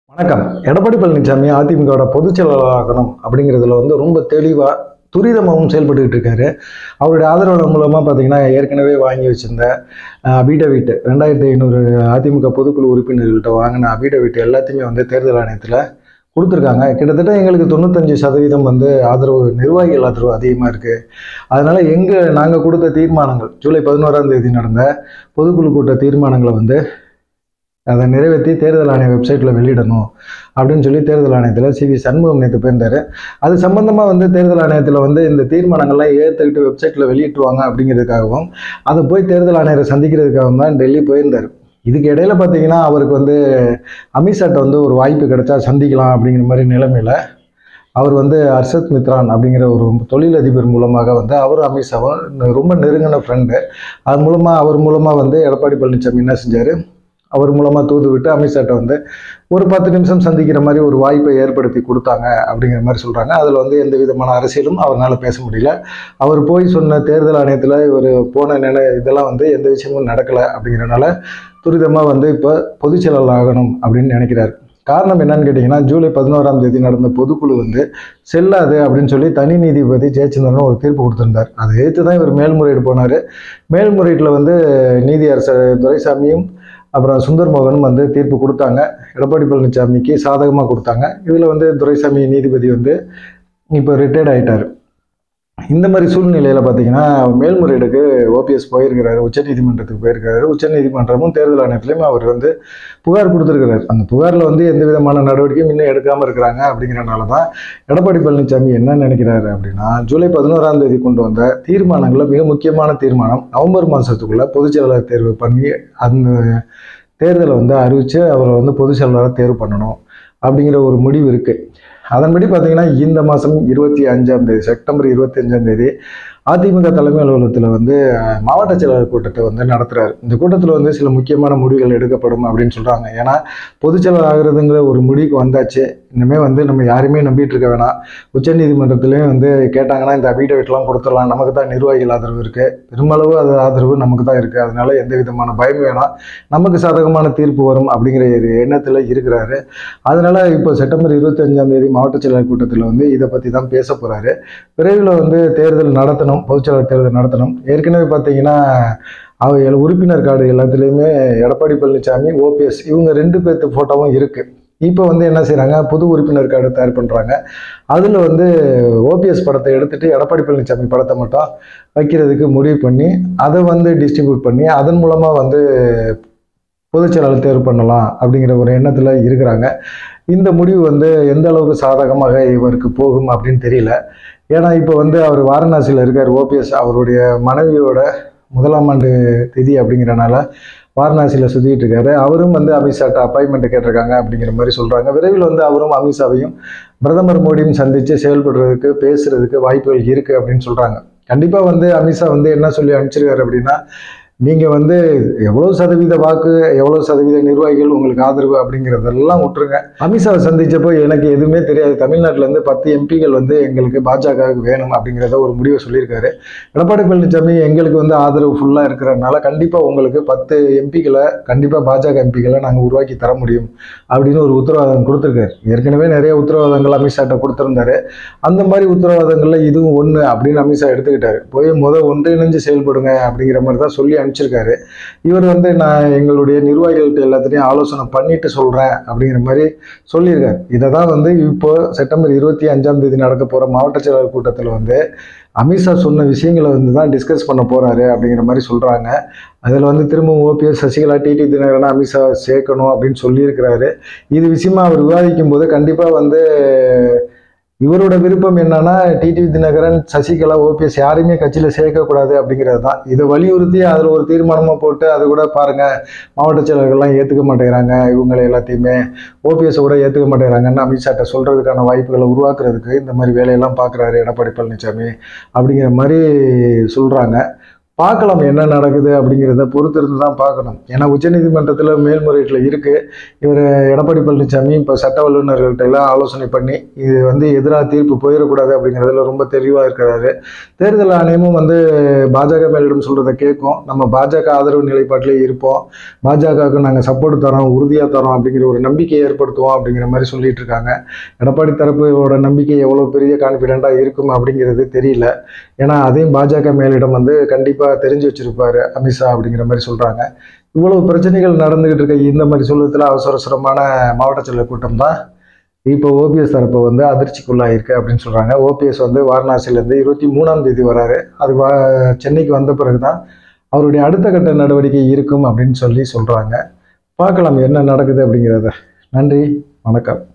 வணக்கம் எடப்பாடி பழனிசாமி அதிமுகவோட பொதுச் செயலாளர் ஆகணும் அப்படிங்கிறதுல வந்து ரொம்ப தெளிவாக துரிதமாகவும் செயல்பட்டுக்கிட்டு இருக்காரு அவருடைய ஆதரவாளர் மூலமாக பார்த்தீங்கன்னா ஏற்கனவே வாங்கி வச்சிருந்த அபிடவிட் ரெண்டாயிரத்தி ஐநூறு அதிமுக பொதுக்குழு உறுப்பினர்கள்ட்ட வாங்கின அபிடவிட் எல்லாத்தையுமே வந்து தேர்தல் ஆணையத்தில் கொடுத்துருக்காங்க கிட்டத்தட்ட எங்களுக்கு தொண்ணூத்தஞ்சு சதவீதம் வந்து ஆதரவு நிர்வாகிகள் ஆதரவு அதிகமாக இருக்குது அதனால் எங்கள் நாங்கள் கொடுத்த தீர்மானங்கள் ஜூலை பதினோராம் தேதி நடந்த பொதுக்குழு கூட்ட தீர்மானங்களை வந்து அதை நிறைவேற்றி தேர்தல் ஆணைய வெப்சைட்டில் வெளியிடணும் அப்படின்னு சொல்லி தேர்தல் ஆணையத்தில் சி வி சண்முகம் நேற்று போயிருந்தார் அது சம்பந்தமாக வந்து தேர்தல் ஆணையத்தில் வந்து இந்த தீர்மானங்கள்லாம் ஏற்றுக்கிட்டு வெப்சைட்டில் வெளியிட்டுருவாங்க அப்படிங்கிறதுக்காகவும் அதை போய் தேர்தல் ஆணையரை சந்திக்கிறதுக்காகவும் தான் டெல்லி போயிருந்தார் இதுக்கு இடையில பார்த்தீங்கன்னா அவருக்கு வந்து அமித்ஷாட்ட வந்து ஒரு வாய்ப்பு கிடைச்சா சந்திக்கலாம் அப்படிங்கிற மாதிரி நிலைமையில் அவர் வந்து அர்ஷத் மித்ரான் அப்படிங்கிற ஒரு தொழிலதிபர் மூலமாக வந்து அவரும் அமித்ஷாவும் ரொம்ப நெருங்கின ஃப்ரெண்டு அது மூலமாக அவர் மூலமாக வந்து எடப்பாடி பழனிசாமி என்ன செஞ்சார் அவர் மூலமாக தூது விட்டு அமித்ஷாட்ட வந்து ஒரு பத்து நிமிஷம் சந்திக்கிற மாதிரி ஒரு வாய்ப்பை ஏற்படுத்தி கொடுத்தாங்க அப்படிங்கிற மாதிரி சொல்கிறாங்க அதில் வந்து எந்த விதமான அரசியலும் அவரால் பேச முடியல அவர் போய் சொன்ன தேர்தல் ஆணையத்தில் இவர் போன நிலை இதெல்லாம் வந்து எந்த விஷயமும் நடக்கலை அப்படிங்கிறனால துரிதமாக வந்து இப்போ பொதுச் செயலாளர் ஆகணும் அப்படின்னு நினைக்கிறார் காரணம் என்னன்னு கேட்டிங்கன்னா ஜூலை பதினோராம் தேதி நடந்த பொதுக்குழு வந்து செல்லாது அப்படின்னு சொல்லி தனி நீதிபதி ஜெயச்சந்திரன் ஒரு தீர்ப்பு கொடுத்திருந்தார் அதை எதிர்த்து தான் இவர் மேல்முறையீடு போனார் மேல்முறையீட்டில் வந்து நீதியரசர் துரைசாமியும் அப்புறம் சுந்தர் மோகனும் வந்து தீர்ப்பு கொடுத்தாங்க எடப்பாடி பழனிசாமிக்கு சாதகமாக கொடுத்தாங்க இதில் வந்து துரைசாமி நீதிபதி வந்து இப்போ ரிட்டையர்ட் ஆகிட்டார் இந்த மாதிரி சூழ்நிலையில் பார்த்தீங்கன்னா மேல்முறையீடுக்கு ஓபிஎஸ் போயிருக்கிறாரு உச்சநீதிமன்றத்துக்கு போயிருக்கிறாரு உச்சநீதிமன்றமும் தேர்தல் ஆணையத்திலையும் அவர் வந்து புகார் கொடுத்துருக்கிறார் அந்த புகாரில் வந்து எந்த விதமான நடவடிக்கையும் இன்னும் எடுக்காமல் இருக்கிறாங்க அப்படிங்கிறனால தான் எடப்பாடி பழனிசாமி என்ன நினைக்கிறாரு அப்படின்னா ஜூலை பதினோராம் தேதி கொண்டு வந்த தீர்மானங்களில் மிக முக்கியமான தீர்மானம் நவம்பர் மாதத்துக்குள்ளே பொதுச் செயலாளர் தேர்வு பண்ணி அந்த தேர்தலை வந்து அறிவித்து அவரை வந்து பொதுச் செயலாளராக தேர்வு பண்ணணும் அப்படிங்கிற ஒரு முடிவு இருக்குது அதன்படி பார்த்தீங்கன்னா இந்த மாதம் இருபத்தி அஞ்சாம் தேதி செப்டம்பர் இருபத்தி அஞ்சாம் தேதி அதிமுக தலைமை அலுவலகத்தில் வந்து அஹ், மாவட்ட செயலாளர் கூட்டத்தை வந்து நடத்துகிறாரு இந்த கூட்டத்தில் வந்து சில முக்கியமான முடிவுகள் எடுக்கப்படும் அப்படின்னு சொல்கிறாங்க ஏன்னா பொதுச் செயலாளர் ஆகிறதுங்கிற ஒரு முடிவுக்கு வந்தாச்சு இனிமேல் வந்து நம்ம யாருமே நம்பிட்டு இருக்க வேணாம் உச்சநீதிமன்றத்திலையும் வந்து கேட்டாங்கன்னா இந்த அபிடவிட்லாம் கொடுத்துடலாம் நமக்கு தான் நிர்வாகிகள் ஆதரவு இருக்குது பெருமளவு அது ஆதரவு நமக்கு தான் இருக்குது அதனால எந்த விதமான பயம் வேணாம் நமக்கு சாதகமான தீர்ப்பு வரும் அப்படிங்கிற ஒரு எண்ணத்தில் இருக்கிறாரு அதனால இப்போ செப்டம்பர் இருபத்தஞ்சாம் தேதி மாவட்ட செயலாளர் கூட்டத்தில் வந்து இதை பற்றி தான் பேச போகிறாரு விரைவில் வந்து தேர்தல் நடத்தணும் பொதுச்செயலாளர் தேர்தல் நடத்தணும் ஏற்கனவே பார்த்தீங்கன்னா அவ எல் உறுப்பினர் கார்டு எல்லாத்துலேயுமே எடப்பாடி பழனிசாமி ஓபிஎஸ் இவங்க ரெண்டு பேர்த்து ஃபோட்டோவும் இருக்குது இப்போ வந்து என்ன செய்கிறாங்க புது உறுப்பினர் கார்டு தயார் பண்ணுறாங்க அதில் வந்து ஓபிஎஸ் படத்தை எடுத்துட்டு எடப்பாடி பழனிசாமி படத்தை மட்டும் வைக்கிறதுக்கு முடிவு பண்ணி அதை வந்து டிஸ்ட்ரிபியூட் பண்ணி அதன் மூலமாக வந்து பொதுச் செயலாளர் தேர்வு பண்ணலாம் அப்படிங்கிற ஒரு எண்ணத்தில் இருக்கிறாங்க இந்த முடிவு வந்து எந்த அளவுக்கு சாதகமாக இவருக்கு போகும் அப்படின்னு தெரியல ஏன்னா இப்போ வந்து அவர் வாரணாசியில் இருக்கார் ஓபிஎஸ் அவருடைய மனைவியோட முதலாம் ஆண்டு திதி அப்படிங்கிறனால வாரணாசியில் சுற்றிட்டு இருக்காரு அவரும் வந்து அமித்ஷாட்ட அப்பாயின்மெண்ட் கேட்டிருக்காங்க அப்படிங்கிற மாதிரி சொல்கிறாங்க விரைவில் வந்து அவரும் அமித்ஷாவையும் பிரதமர் மோடியும் சந்தித்து செயல்படுறதுக்கு பேசுறதுக்கு வாய்ப்புகள் இருக்குது அப்படின்னு சொல்கிறாங்க கண்டிப்பாக வந்து அமித்ஷா வந்து என்ன சொல்லி அனுப்பிச்சிருக்காரு அப்படின்னா நீங்கள் வந்து எவ்வளோ சதவீத வாக்கு எவ்வளோ சதவீத நிர்வாகிகள் உங்களுக்கு ஆதரவு அப்படிங்கிறதெல்லாம் விட்டுருங்க அமித்ஷாவை சந்திச்சப்போ எனக்கு எதுவுமே தெரியாது தமிழ்நாட்டிலேருந்து பத்து எம்பிகள் வந்து எங்களுக்கு பாஜகவுக்கு வேணும் அப்படிங்கிறத ஒரு முடிவை சொல்லியிருக்காரு எடப்பாடி பழனிசாமி எங்களுக்கு வந்து ஆதரவு ஃபுல்லாக இருக்கிறதுனால கண்டிப்பாக உங்களுக்கு பத்து எம்பிகளை கண்டிப்பாக பாஜக எம்பிகளை நாங்கள் உருவாக்கி தர முடியும் அப்படின்னு ஒரு உத்தரவாதம் கொடுத்துருக்காரு ஏற்கனவே நிறைய உத்தரவாதங்கள் அமித்ஷாட்ட கொடுத்துருந்தாரு அந்த மாதிரி உத்தரவாதங்களில் இதுவும் ஒன்று அப்படின்னு அமித்ஷா எடுத்துக்கிட்டாரு போய் முத ஒன்றிணைஞ்சு செயல்படுங்க அப்படிங்கிற மாதிரி தான் சொல்லி அனுப்பிச்சிருக்காரு இவர் வந்து நான் எங்களுடைய நிர்வாகிகள்கிட்ட எல்லாத்தையும் ஆலோசனை பண்ணிட்டு சொல்கிறேன் அப்படிங்கிற மாதிரி சொல்லியிருக்காரு இதை தான் வந்து இப்போ செப்டம்பர் இருபத்தி அஞ்சாம் தேதி நடக்க போகிற மாவட்ட செயலாளர் கூட்டத்தில் வந்து அமித்ஷா சொன்ன விஷயங்களை வந்து தான் டிஸ்கஸ் பண்ண போகிறாரு அப்படிங்கிற மாதிரி சொல்கிறாங்க அதில் வந்து திரும்பவும் ஓபிஎஸ் சசிகலா டிடி தினகரன் அமித்ஷா சேர்க்கணும் அப்படின்னு சொல்லியிருக்கிறாரு இது விஷயமா அவர் விவாதிக்கும் போது கண்டிப்பாக வந்து இவரோட விருப்பம் என்னன்னா டிடிவி தினகரன் சசிகலா ஓபிஎஸ் யாரையுமே கட்சியில் சேர்க்கக்கூடாது அப்படிங்கிறது தான் இதை வலியுறுத்தி அதில் ஒரு தீர்மானமாக போட்டு அதை கூட பாருங்க மாவட்ட செயலர்கள்லாம் ஏற்றுக்க மாட்டேங்கிறாங்க இவங்களை எல்லாத்தையுமே ஓபிஎஸ் கூட ஏற்றுக்க மாட்டேங்கிறாங்கன்னு அமித்ஷாட்ட சொல்கிறதுக்கான வாய்ப்புகளை உருவாக்குறதுக்கு இந்த மாதிரி வேலையெல்லாம் பார்க்குறாரு எடப்பாடி பழனிசாமி அப்படிங்கிற மாதிரி சொல்கிறாங்க பார்க்கலாம் என்ன நடக்குது அப்படிங்கிறத பொறுத்திருந்து தான் பார்க்கணும் ஏன்னா உச்சநீதிமன்றத்தில் மேல்முறையீட்டில் இருக்கு இவர் எடப்பாடி பழனிசாமி இப்போ சட்ட வல்லுநர்கள்ட்ட எல்லாம் ஆலோசனை பண்ணி இது வந்து எதிராக தீர்ப்பு போயிடக்கூடாது அப்படிங்கிறதுல ரொம்ப தெளிவாக இருக்கிறாரு தேர்தல் ஆணையமும் வந்து பாஜக மேலிடம் சொல்றதை கேட்கும் நம்ம பாஜக ஆதரவு நிலைப்பாட்டிலே இருப்போம் பாஜகவுக்கு நாங்கள் சப்போர்ட் தரோம் உறுதியாக தரோம் அப்படிங்கிற ஒரு நம்பிக்கையை ஏற்படுத்துவோம் அப்படிங்கிற மாதிரி சொல்லிட்டு இருக்காங்க எடப்பாடி தரப்போட நம்பிக்கை எவ்வளோ பெரிய கான்ஃபிடென்ட்டாக இருக்கும் அப்படிங்கிறது தெரியல ஏன்னா அதையும் பாஜக மேலிடம் வந்து கண்டிப்பாக தெரிஞ்சு வச்சிருப்பாரு அமித்ஷா அப்படிங்கிற மாதிரி சொல்கிறாங்க இவ்வளவு பிரச்சனைகள் நடந்துகிட்டு இருக்க இந்த மாதிரி சூழலத்தில் அவசர அவசரமான மாவட்ட செயலர் கூட்டம் தான் இப்போ ஓபிஎஸ் தரப்பு வந்து அதிர்ச்சிக்குள்ளாயிருக்கு அப்படின்னு சொல்கிறாங்க ஓபிஎஸ் வந்து வாரணாசியிலேருந்து இருபத்தி மூணாம் தேதி வராரு அது வா சென்னைக்கு வந்த பிறகு தான் அவருடைய அடுத்த கட்ட நடவடிக்கை இருக்கும் அப்படின்னு சொல்லி சொல்கிறாங்க பார்க்கலாம் என்ன நடக்குது அப்படிங்கிறத நன்றி வணக்கம்